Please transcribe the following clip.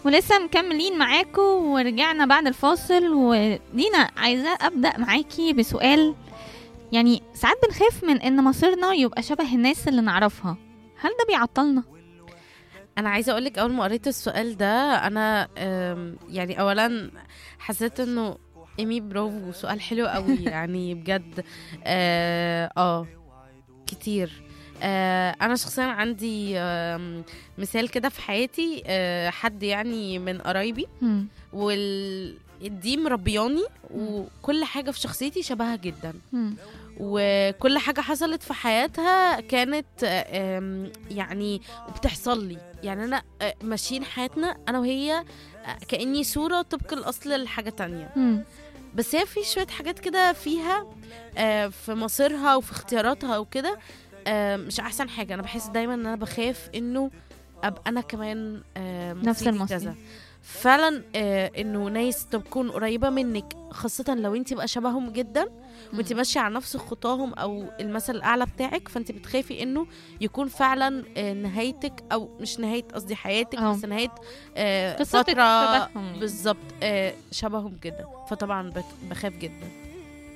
ولسه مكملين معاكم ورجعنا بعد الفاصل ودينا عايزة أبدأ معاكي بسؤال يعني ساعات بنخاف من إن مصيرنا يبقى شبه الناس اللي نعرفها هل ده بيعطلنا؟ انا عايزه اقول لك اول ما قريت السؤال ده انا أم، يعني اولا حسيت انه ايمي برافو سؤال حلو قوي يعني بجد اه, آه كتير آه انا شخصيا عندي آم، مثال كده في حياتي آه حد يعني من قرايبي مم. وال دي مربياني وكل حاجه في شخصيتي شبهها جدا مم. وكل حاجة حصلت في حياتها كانت آم، يعني بتحصل لي يعني أنا آه، ماشيين حياتنا أنا وهي آه، كأني صورة طبق الأصل لحاجة تانية مم. بس هي في شوية حاجات كده فيها آه، في مصيرها وفي اختياراتها وكده آه، مش أحسن حاجة أنا بحس دايما إن أنا بخاف إنه أبقى أنا كمان آه، نفس مصيري المصير. كذا. فعلا آه، انه ناس تكون قريبه منك خاصه لو انت بقى شبههم جدا وانت مم. ماشيه على نفس خطاهم او المثل الاعلى بتاعك فانت بتخافي انه يكون فعلا آه، نهايتك او مش نهايه قصدي حياتك أه. بس نهايه آه، قصتك فتره شبههم يعني. بالظبط آه، شبههم كده فطبعا بت- بخاف جدا